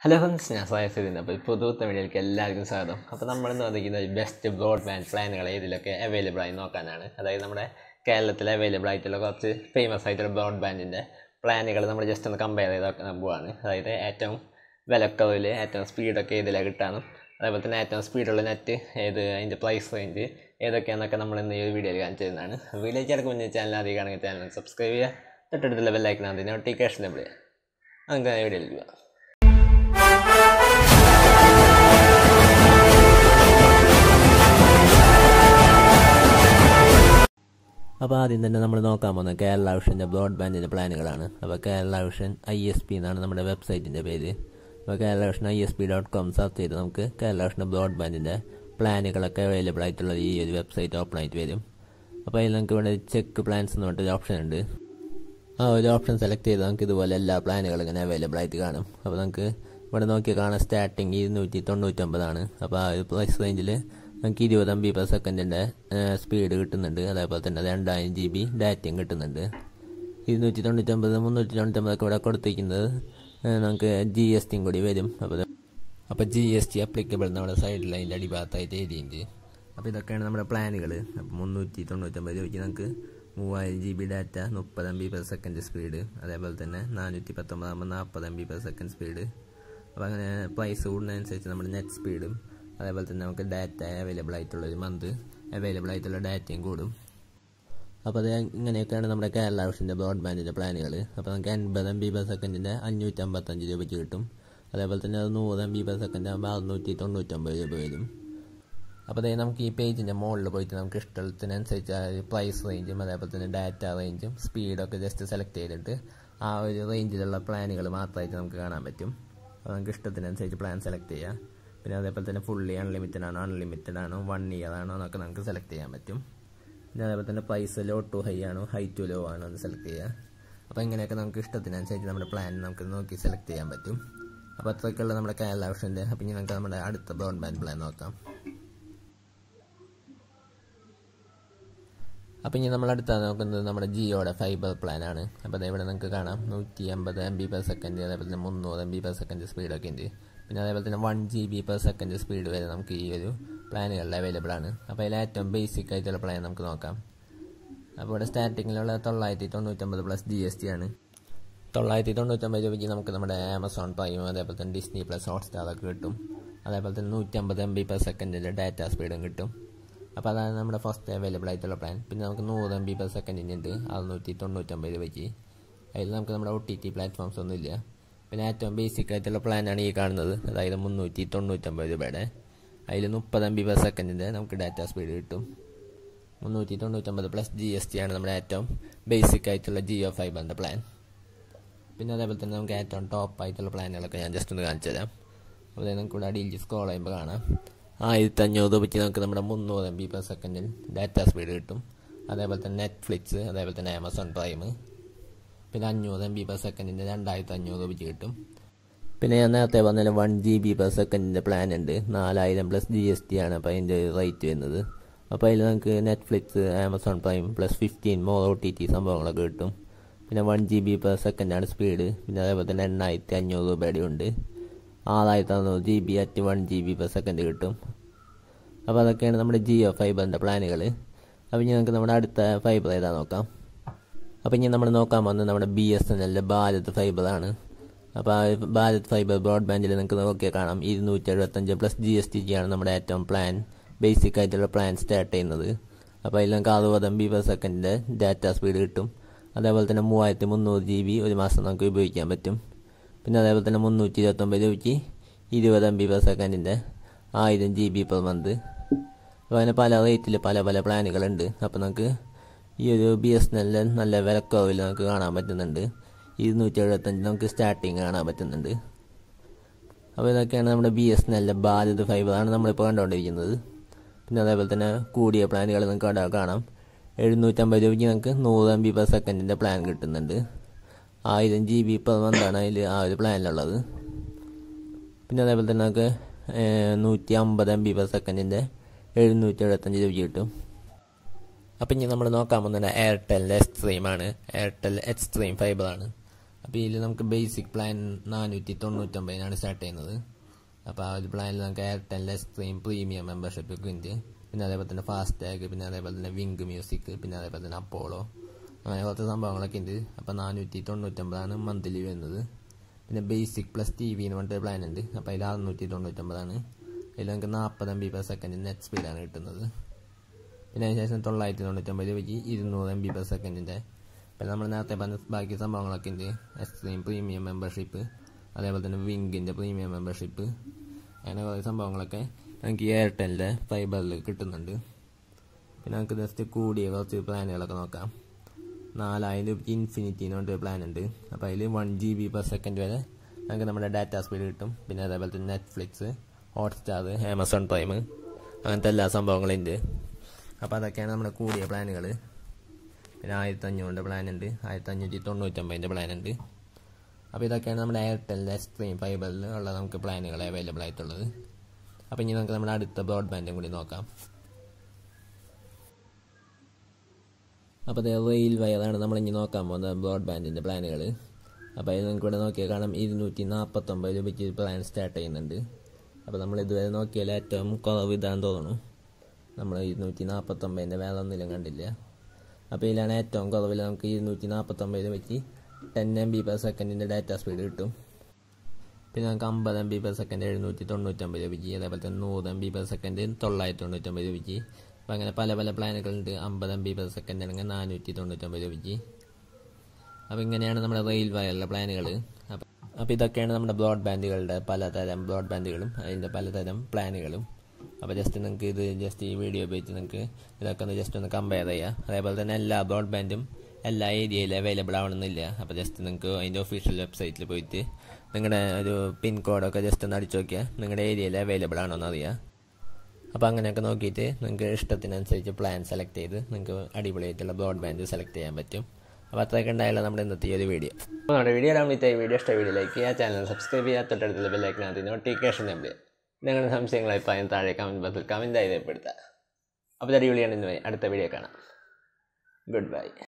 hello friends ഞാൻ സയസിദിൻ അപ്പോൾ പുതുത്ത വീഡിയോയിലേക്ക് എല്ലാവർക്കും സ്വാഗതം അപ്പോൾ നമ്മൾ ഇന്ന് വന്നിരിക്കുന്നത് ബെസ്റ്റ് ബ്രോഡ്ബാൻഡ് പ്ലാനുകൾ ഇതിലൊക്കെ അവൈലബിൾ ആയി നോക്കാനാണ് അതായത് നമ്മുടെ കേരളത്തിൽ അവൈലബിൾ ആയിട്ടുള്ള കുറച്ച് ഫേമസ് ആയിട്ടുള്ള ബ്രോഡ്ബാൻഡിൻ്റെ പ്ലാനുകൾ നമ്മൾ ജസ്റ്റ് ഒന്ന് കമ്പയർ ചെയ്ത് നോക്കാൻ പോവാണ് അതായത് ഏറ്റവും വിലക്കുറവിൽ ഏറ്റവും സ്പീഡൊക്കെ ഇതിലാണ് കിട്ടാനും അതേപോലെ തന്നെ ഏറ്റവും സ്പീഡുള്ള നെറ്റ് ഏത് അതിൻ്റെ പ്രൈസ് റേഞ്ച് ഏതൊക്കെയാണെന്നൊക്കെ നമ്മൾ ഇന്ന് ഈ ഒരു വീഡിയോയിൽ കാണിച്ചു തരുന്നതാണ് വീഡിയോ ചേർക്കും മുന്നേ ചാനൽ അധികം ആണെങ്കിൽ ചാനൽ സബ്സ്ക്രൈബ് ചെയ്യുക തൊട്ടടുത്തുള്ള ബെല്ലൈക്കനകത്ത് നോട്ടിഫിക്കേഷൻ എവിടെ നമുക്ക് വീഡിയോയിലേക്ക് പോകാം അപ്പോൾ ആദ്യം തന്നെ നമ്മൾ നോക്കാൻ പോകുന്നത് കേരള വിഷൻ്റെ ബ്രോഡ്ബാൻഡിൻ്റെ പ്ലാനുകളാണ് അപ്പോൾ Kerala vision I S P എന്നാണ് നമ്മുടെ വെബ്സൈറ്റിൻ്റെ പേര് അപ്പോൾ Kerala vision I S P dot com search ചെയ്ത് നമുക്ക് കേരള വിഷൻ ബ്രോഡ്ബാൻഡിൻ്റെ പ്ലാനുകളൊക്കെ അവൈലബിൾ ആയിട്ടുള്ള ഈ ഒരു വെബ്സൈറ്റ് ഓപ്പൺ ആയിട്ട് വരും അപ്പോൾ അതിൽ നമുക്ക് ഇവിടെ ചെക്ക് പ്ലാൻസ് എന്ന് പറഞ്ഞിട്ടൊരു ഓപ്ഷൻ ഉണ്ട് ആ ഒരു ഓപ്ഷൻ സെലക്ട് ചെയ്ത് നമുക്ക് ഇതുപോലെ എല്ലാ പ്ലാനുകളും ഇങ്ങനെ അവൈലബിൾ ആയിട്ട് കാണും അപ്പോൾ നമുക്ക് ഇവിടെ നോക്കി കാണാൻ സ്റ്റാർട്ടിങ് ഇരുന്നൂറ്റി തൊണ്ണൂറ്റൊമ്പതാണ് അപ്പോൾ ആ ഒരു പ്രൈസ് റേഞ്ചിൽ നമുക്ക് ഇരുപത് എം ബി പെർ സെക്കൻഡിൻ്റെ സ്പീഡ് കിട്ടുന്നുണ്ട് അതേപോലെ തന്നെ രണ്ടായിരം ജി ബി ഡാറ്റയും കിട്ടുന്നുണ്ട് ഇരുന്നൂറ്റി തൊണ്ണൂറ്റൊമ്പത് മുന്നൂറ്റി തൊണ്ണൂറ്റൊമ്പതൊക്കെ ഇവിടെ കൊടുത്തിരിക്കുന്നത് ഏഹ് നമുക്ക് ജി എസ് ടിയും കൂടി വരും അപ്പോൾ അപ്പോൾ ജി എസ് ടി അപ്ലിക്കബിൾ നമ്മുടെ സൈഡിൽ അതിൻ്റെ അടിഭാഗത്തായിട്ട് എഴുതിയിട്ടുണ്ട് അപ്പോൾ ഇതൊക്കെയാണ് നമ്മുടെ പ്ലാനുകൾ അപ്പോൾ മുന്നൂറ്റി തൊണ്ണൂറ്റൊമ്പത് രൂപയ്ക്ക് നമുക്ക് മൂവായിരം ജി ബി ഡാറ്റ മുപ്പത് M B per second speed അതേപോലെ തന്നെ നാനൂറ്റി പത്തൊമ്പതാകുമ്പോൾ നാൽപ്പത് M B per second speed അപ്പോൾ അങ്ങനെ പ്രൈസ് കൂടുന്നതനുസരിച്ച് നമ്മുടെ നെറ്റ് സ്പീഡും അതേപോലെ തന്നെ നമുക്ക് ഡാറ്റ അവൈലബിൾ ആയിട്ടുള്ള ഒരു മന്ത് അവൈലബിൾ ആയിട്ടുള്ള ഡാറ്റയും കൂടും അപ്പോൾ അത് ഇങ്ങനെയൊക്കെയാണ് നമ്മുടെ കേരള വിഷൻ്റെ ബ്രോഡ്ബാൻഡിൻ്റെ പ്ലാനുകൾ അപ്പോൾ നമുക്ക് എൺപത് എം ബി പെർ സെക്കൻഡിൻ്റെ അഞ്ഞൂറ്റമ്പത്തഞ്ച് രൂപയ്ക്ക് കിട്ടും അതേപോലെ തന്നെ അത് നൂറ് എം ബി പെർ സെക്കൻഡ് ആകുമ്പോൾ അറുന്നൂറ്റി തൊണ്ണൂറ്റൊമ്പത് രൂപ വരും അപ്പോൾ അതേ നമുക്ക് ഈ പേജിൻ്റെ മുകളിൽ പോയിട്ട് നമുക്ക് ഇഷ്ടത്തിനനുസരിച്ച് ആ ഒരു പ്രൈസ് റേഞ്ചും അതേപോലെ തന്നെ ഡാറ്റ റേഞ്ചും സ്പീഡൊക്കെ ജസ്റ്റ് സെലക്ട് ചെയ്തിട്ട് ആ ഒരു റേഞ്ചിലുള്ള പ്ലാനുകൾ മാത്രമായിട്ട് നമുക്ക് കാണാൻ പറ്റും അപ്പോൾ നമുക്ക് ഇഷ്ടത്തിനനുസരിച്ച് പ്ലാൻ സെലക്ട് ചെയ്യാം പിന്നെ അതേപോലെ തന്നെ ഫുള്ളി അൺലിമിറ്റഡ് ആണോ അൺലിമിറ്റഡ് ആണോ വൺ ഇയർ ആണോ എന്നൊക്കെ നമുക്ക് സെലക്ട് ചെയ്യാൻ പറ്റും പിന്നെ അതേപോലെ തന്നെ പ്രൈസ് ലോ ടു ഹൈ ആണോ ഹൈ ടു ലോ ആണോ എന്ന് സെലക്ട് ചെയ്യുക അപ്പോൾ ഇങ്ങനെയൊക്കെ നമുക്ക് ഇഷ്ടത്തിനനുസരിച്ച് നമ്മുടെ പ്ലാൻ നമുക്ക് നോക്കി സെലക്ട് ചെയ്യാൻ പറ്റും അപ്പോൾ അത്രയ്ക്കുള്ള നമ്മുടെ കേരള ഓപ്ഷൻ്റെ അപ്പോൾ ഇനി നമുക്ക് നമ്മുടെ അടുത്ത ബ്രോഡ്ബാൻഡ് പ്ലാൻ നോക്കാം അപ്പോൾ ഇനി നമ്മൾ അടുത്ത നോക്കുന്നത് നമ്മുടെ ജിയോയുടെ ഫൈബർ പ്ലാൻ ആണ് അപ്പോൾ അത് ഇവിടെ നിങ്ങൾക്ക് കാണാം നൂറ്റി അമ്പത് എം ബി പെർ സെക്കൻഡ് അതേപോലെ തന്നെ മുന്നൂറ് എം ബി പെർ സെക്കൻഡ് സ്പീഡൊക്കെ ഉണ്ട് പിന്നെ അതേപോലെ തന്നെ one G B per second speed വരെ നമുക്ക് ഈ ഒരു പ്ലാനുകളിൽ അവൈലബിൾ ആണ് അപ്പോൾ അതിൽ ഏറ്റവും ബേസിക് ആയിട്ടുള്ള പ്ലാൻ നമുക്ക് നോക്കാം അപ്പോൾ ഇവിടെ സ്റ്റാർട്ടിങ്ങിലുള്ള തൊള്ളായിരത്തി തൊണ്ണൂറ്റമ്പത് പ്ലസ് ജി എസ് ടി ആണ് തൊള്ളായിരത്തി തൊണ്ണൂറ്റമ്പത് രൂപയ്ക്ക് നമുക്ക് നമ്മുടെ ആമസോൺ പ്രൈം അതേപോലെ തന്നെ ഡിസ്നി പ്ലസ് ഹോട്ട്സ്റ്റാർ ഒക്കെ കിട്ടും അതേപോലെ തന്നെ നൂറ്റമ്പത് എം ബി പെർ സെക്കൻഡിൻ്റെ ഡാറ്റ സ്പീഡും കിട്ടും അപ്പോൾ അതാണ് നമ്മുടെ ഫസ്റ്റ് അവൈലബിൾ ആയിട്ടുള്ള പ്ലാൻ പിന്നെ നമുക്ക് നൂറ് എം ബി പെർ സെക്കൻഡിന് ഉണ്ട് അറുന്നൂറ്റി തൊണ്ണൂറ്റമ്പത് രൂപയ്ക്ക് അതിൽ നമുക്ക് നമ്മുടെ ഒ ടി ടി പ്ലാറ്റ്ഫോംസ് ഒന്നും ഇല്ല പിന്നെ ഏറ്റവും ബേസിക് ആയിട്ടുള്ള പ്ലാനാണ് ഈ കാണുന്നത് അതായത് മുന്നൂറ്റി തൊണ്ണൂറ്റമ്പത് രൂപയുടെ അതിൽ മുപ്പത് എം ബി പെർ സെക്കൻഡിൻ്റെ നമുക്ക് ഡാറ്റ സ്പീഡ് കിട്ടും മുന്നൂറ്റി തൊണ്ണൂറ്റമ്പത് പ്ലസ് ജി എസ് ടി ആണ് നമ്മുടെ ഏറ്റവും ബേസിക് ആയിട്ടുള്ള ജിയോ ഫൈബറിൻ്റെ പ്ലാൻ പിന്നെ അതേപോലെ തന്നെ നമുക്ക് ഏറ്റവും ടോപ്പ് ആയിട്ടുള്ള പ്ലാനുകളൊക്കെ ഞാൻ ജസ്റ്റ് ഒന്ന് കാണിച്ചു തരാം അപ്പോൾ നമുക്ക് ഇവിടെ അടിയിൽ സ്ക്രോൾ ചെയ്യുമ്പോൾ കാണാം ആയിരത്തി അഞ്ഞൂറ് രൂപയ്ക്ക് നമുക്ക് നമ്മുടെ മുന്നൂറ് എം ബി പെർ സെക്കൻഡിൽ ഡാറ്റ സ്പീഡ് കിട്ടും അതേപോലെ തന്നെ നെറ്റ്ഫ്ലിക്സ് അതേപോലെ തന്നെ ആമസോൺ പ്രൈം പിന്നെ അഞ്ഞൂറ് എം ബി പെർ സെക്കൻഡിൻ്റെ രണ്ടായിരത്തി അഞ്ഞൂറ് രൂപയ്ക്ക് കിട്ടും പിന്നെ ഞാൻ നേരത്തെ പറഞ്ഞാൽ വൺ ജി ബി പെർ സെക്കൻഡിൻ്റെ പ്ലാൻ ഉണ്ട് നാലായിരം പ്ലസ് ജി എസ് ടി ആണ് അപ്പോൾ അതിൻ്റെ റേറ്റ് വരുന്നത് അപ്പോൾ അതിൽ നമുക്ക് Netflix Amazon prime plus fifteen more O T T സംഭവങ്ങളൊക്കെ കിട്ടും പിന്നെ വൺ ജി ബി പെർ സെക്കൻഡാണ് സ്പീഡ് പിന്നെ അതേപോലെ തന്നെ എണ്ണായിരത്തി അഞ്ഞൂറ് രൂപയുടെ ഉണ്ട് ആറായിരത്തി അറുന്നൂറ് G B at one G B per second കിട്ടും അപ്പോൾ അതൊക്കെയാണ് നമ്മുടെ ജിയോ ഫൈബറിൻ്റെ പ്ലാനുകൾ അപ്പോൾ ഇനി നമുക്ക് നമ്മുടെ അടുത്ത ഫൈബർ ഏതാ നോക്കാം അപ്പോൾ ഇനി നമ്മൾ നോക്കാൻ പോകുന്നത് നമ്മുടെ ബി എസ് എൻ എല്ലിൻ്റെ ഭാരത് ഫൈബറാണ് അപ്പോൾ ആ ഭാരത് ഫൈബർ ബ്രോഡ്ബാൻഡിൽ നിങ്ങൾക്ക് നോക്കിയാൽ കാണാം ഇരുന്നൂറ്റി എഴുപത്തഞ്ച് പ്ലസ് ജി എസ് ടി ആണ് നമ്മുടെ ഏറ്റവും പ്ലാൻ ബേസിക് ആയിട്ടുള്ള പ്ലാൻ സ്റ്റാർട്ട് ചെയ്യുന്നത് അപ്പോൾ അതിൽ നമുക്ക് അറുപത് എം ബി പെർ സെക്കൻഡിൻ്റെ ഡാറ്റ സ്പീഡ് കിട്ടും അതേപോലെ തന്നെ മൂവായിരത്തി മുന്നൂറ് ജി ബി ഒരു മാസം നമുക്ക് ഉപയോഗിക്കാൻ പറ്റും പിന്നെ അതേപോലെ തന്നെ മുന്നൂറ്റി ഇരുപത്തൊമ്പത് രൂപയ്ക്ക് ഇരുപത് എം ബി പെർ സെക്കൻഡിൻ്റെ ആയിരം ജി ബി പെർ മന്ത് അപ്പോൾ അങ്ങനെ പല റേറ്റിൽ പല പല പ്ലാനുകളുണ്ട് അപ്പോൾ നമുക്ക് ഈ ഒരു ബി എസ് എൻ എല്ലിൽ നല്ല വിലക്കുറവിൽ നമുക്ക് കാണാൻ പറ്റുന്നുണ്ട് ഇരുന്നൂറ്റി എഴുപത്തഞ്ച് നമുക്ക് സ്റ്റാർട്ടിങ് കാണാൻ പറ്റുന്നുണ്ട് അപ്പോൾ ഇതൊക്കെയാണ് നമ്മുടെ ബി എസ് എൻ എല്ലിൻ്റെ ഭാരത് ഫൈബറാണ് നമ്മളിപ്പോൾ കണ്ടുകൊണ്ടിരിക്കുന്നത് പിന്നെ അതേപോലെ തന്നെ കൂടിയ പ്ലാനുകൾ നമുക്ക് അവിടെ കാണാം എഴുന്നൂറ്റമ്പത് രൂപയ്ക്ക് നമുക്ക് നൂറ് എം ബി പെർ സെക്കൻഡിൻ്റെ പ്ലാൻ കിട്ടുന്നുണ്ട് ആയിരം ജി ബി പെർ മന്താണ് അതിൽ ആ ഒരു പ്ലാനിലുള്ളത് പിന്നെ അതേപോലെ തന്നെ നമുക്ക് നൂറ്റി അമ്പത് എം ബി പെർ സെക്കൻഡിൻ്റെ എഴുന്നൂറ്റി എഴുപത്തഞ്ച് രൂപ കിട്ടും അപ്പം ഇനി നമ്മൾ നോക്കാൻ പോകുന്നത് എയർടെൽ എക്സ്ട്രീമാണ് എയർടെൽ എക്സ്ട്രീം ഫൈബറാണ് അപ്പോൾ ഇതിൽ നമുക്ക് ബേസിക് പ്ലാൻ നാനൂറ്റി തൊണ്ണൂറ്റൊമ്പതിനാണ് സ്റ്റാർട്ട് ചെയ്യുന്നത് അപ്പോൾ ആ ഒരു പ്ലാനിൽ നമുക്ക് എയർടെൽ എക്സ്ട്രീം പ്രീമിയം മെമ്പർഷിപ്പ് ഒക്കെ ഉണ്ട് പിന്നെ അതേപോലെ തന്നെ ഫാസ്റ്റ് ടാഗ് പിന്നെ അതേപോലെ തന്നെ വിങ്ക് മ്യൂസിക് പിന്നെ അതേപോലെ തന്നെ അപ്പോളോ അങ്ങനെ കുറച്ച് സംഭവങ്ങളൊക്കെ ഉണ്ട് അപ്പോൾ നാനൂറ്റി തൊണ്ണൂറ്റൊമ്പതാണ് മന്ത്ലി വരുന്നത് പിന്നെ ബേസിക് പ്ലസ് ടി വി എന്ന് പറഞ്ഞിട്ട് പ്ലാൻ ഉണ്ട് അപ്പോൾ അതിൽ അറുന്നൂറ്റി തൊണ്ണൂറ്റൊമ്പതാണ് അതിൽ നമുക്ക് നാൽപ്പത് M B per second net സ്പീഡാണ് കിട്ടുന്നത് പിന്നെ അതിന് ശേഷം തൊള്ളായിരത്തി തൊണ്ണൂറ്റൊമ്പത് രൂപയ്ക്ക് ഇരുന്നൂറ് എം ബി പെർ സെക്കൻഡിൻ്റെ പിന്നെ നമ്മൾ നേരത്തെ പറഞ്ഞ ബാക്കി സംഭവങ്ങളൊക്കെ ഉണ്ട് എക്സ്ട്രീം പ്രീമിയം മെമ്പർഷിപ്പ് അതേപോലെ തന്നെ വിങ്കിൻ്റെ പ്രീമിയം മെമ്പർഷിപ്പ് അങ്ങനെ കുറേ സംഭവങ്ങളൊക്കെ നമുക്ക് ഈ എയർടെലിൻ്റെ ഫൈബറിൽ കിട്ടുന്നുണ്ട് പിന്നെ നമുക്ക് ജസ്റ്റ് കൂടിയ കുറച്ച് പ്ലാനുകളൊക്കെ നോക്കാം നാലായിരം രൂപയ്ക്ക് ഇൻഫിനിറ്റി എന്ന് പറഞ്ഞിട്ട് പ്ലാൻ ഉണ്ട് അപ്പോൾ അതിൽ one G B per second വരെ നമുക്ക് നമ്മുടെ ഡാറ്റ സ്പീഡ് കിട്ടും പിന്നെ അതേപോലെ തന്നെ നെറ്റ്ഫ്ലിക്സ് ഹോട്ട്സ്റ്റാർ ആമസോൺ പ്രൈം അങ്ങനത്തെ എല്ലാ സംഭവങ്ങളും ഉണ്ട് അപ്പോൾ അതൊക്കെയാണ് നമ്മുടെ കൂടിയ പ്ലാനുകൾ പിന്നെ ആയിരത്തി അഞ്ഞൂറിൻ്റെ പ്ലാൻ ഉണ്ട് ആയിരത്തി അഞ്ഞൂറ്റി തൊണ്ണൂറ്റൊമ്പതിൻ്റെ പ്ലാൻ ഉണ്ട് അപ്പോൾ ഇതൊക്കെയാണ് നമ്മുടെ എയർടെലിൻ്റെ എക്സ്ട്രീം ഫൈബറിൽ ഉള്ള നമുക്ക് പ്ലാനുകൾ അവൈലബിൾ ആയിട്ടുള്ളത് അപ്പോൾ ഇനി നമുക്ക് നമ്മുടെ അടുത്ത ബ്രോഡ്ബാൻഡും കൂടി നോക്കാം അപ്പോൾ അതേ റെയിൽ വയറാണ് നമ്മൾ ഇനി നോക്കാൻ പോകുന്നത് ബ്രോഡ്ബാൻഡിൻ്റെ പ്ലാനുകൾ അപ്പോൾ അത് നിങ്ങൾക്ക് ഇവിടെ നോക്കിയാൽ കാണാം ഇരുന്നൂറ്റി നാൽപ്പത്തൊമ്പത് രൂപയ്ക്ക് പ്ലാൻ സ്റ്റാർട്ട് ചെയ്യുന്നുണ്ട് അപ്പോൾ നമ്മൾ ഇതുവരെ നോക്കിയാൽ ഏറ്റവും കുറവ് ഇതാന്ന് തോന്നുന്നു നമ്മൾ ഇരുന്നൂറ്റി നാൽപ്പത്തൊമ്പതിൻ്റെ വേറെ ഒന്നിലും കണ്ടില്ല അപ്പോൾ ഇതിലാണ് ഏറ്റവും കുറവിൽ നമുക്ക് ഇരുന്നൂറ്റി നാൽപ്പത്തൊമ്പത് രൂപയ്ക്ക് ടെൻ എം ബി പെർ സെക്കൻഡിൻ്റെ ഡാറ്റ സ്പീഡ് കിട്ടും പിന്നെ നമുക്ക് അമ്പത് എം ബി പെർ സെക്കൻഡ് എഴുന്നൂറ്റി തൊണ്ണൂറ്റൊമ്പത് രൂപയ്ക്ക് അതേപോലെ തന്നെ നൂറ് എം ബി പെർ സെക്കൻഡ് തൊള്ളായിരത്തി തൊണ്ണൂറ്റൊമ്പത് രൂപയ്ക്ക് അപ്പോൾ അങ്ങനെ പല പല പ്ലാനുകളുണ്ട് അമ്പത് എം ബി പെർ സെക്കൻഡ് ആണെങ്കിൽ നാനൂറ്റി തൊണ്ണൂറ്റൊമ്പത് രൂപയ്ക്ക് അപ്പോൾ ഇങ്ങനെയാണ് നമ്മുടെ റെയിൽ വയറിലെ പ്ലാനുകൾ അപ്പോൾ അപ്പോൾ ഇതൊക്കെയാണ് നമ്മുടെ ബ്രോഡ്ബാൻഡുകളുടെ പലതരം ബ്രോഡ്ബാൻഡുകളും അതിൻ്റെ പലതരം പ്ലാനുകളും അപ്പോൾ ജസ്റ്റ് നിങ്ങൾക്ക് ഇത് ജസ്റ്റ് ഈ വീഡിയോ ഉപയോഗിച്ച് നിങ്ങൾക്ക് ഇതൊക്കെ ഒന്ന് ജസ്റ്റ് ഒന്ന് കമ്പയർ ചെയ്യാം അതേപോലെ തന്നെ എല്ലാ ബ്രോഡ്ബാൻഡും എല്ലാ ഏരിയയിലും അവൈലബിൾ ആവണമെന്നില്ല അപ്പോൾ ജസ്റ്റ് നിങ്ങൾക്ക് അതിൻ്റെ ഒഫീഷ്യൽ വെബ്സൈറ്റിൽ പോയിട്ട് നിങ്ങളുടെ ഒരു പിൻ കോഡൊക്കെ ജസ്റ്റ് ഒന്ന് അടിച്ചു നോക്കിയാൽ നിങ്ങളുടെ ഏരിയയിൽ അവൈലബിൾ ആണോ എന്ന് അറിയാം അപ്പോൾ അങ്ങനെയൊക്കെ നോക്കിയിട്ട് നിങ്ങൾക്ക് ഇഷ്ടത്തിനനുസരിച്ച് പ്ലാൻ സെലക്ട് ചെയ്ത് നിങ്ങൾക്ക് അടിപൊളിയായിട്ടുള്ള ബ്രോഡ്ബാൻഡ് സെലക്ട് ചെയ്യാൻ പറ്റും അപ്പോൾ അത്രയൊക്കെ ഉണ്ടായാലും നമ്മുടെ ഇന്നത്തെ ഈ ഒരു വീഡിയോ അപ്പോൾ നമ്മുടെ വീഡിയോ കംപ്ലീറ്റ് ആയി വീഡിയോ ഇഷ്ട വീഡിയോയിലേക്ക് ആ ചാനൽ സബ്സ്ക്രൈബ് ചെയ്യാൻ തൊട്ടടുത്തുള്ള ബെല്ലൈക്കിനകത്ത് നോട്ടിഫിക്കേഷൻ നമ്പർ നിങ്ങളുടെ സംശയങ്ങൾ അഭിപ്രായം താഴെ കമൻറ്റ് ബോക്സിൽ കമൻറ്റായി രേഖപ്പെടുത്തുക അപ്പോൾ അടിപൊളിയാണ് ഇന്ന് അടുത്ത വീഡിയോ കാണാം ഗുഡ് ബൈ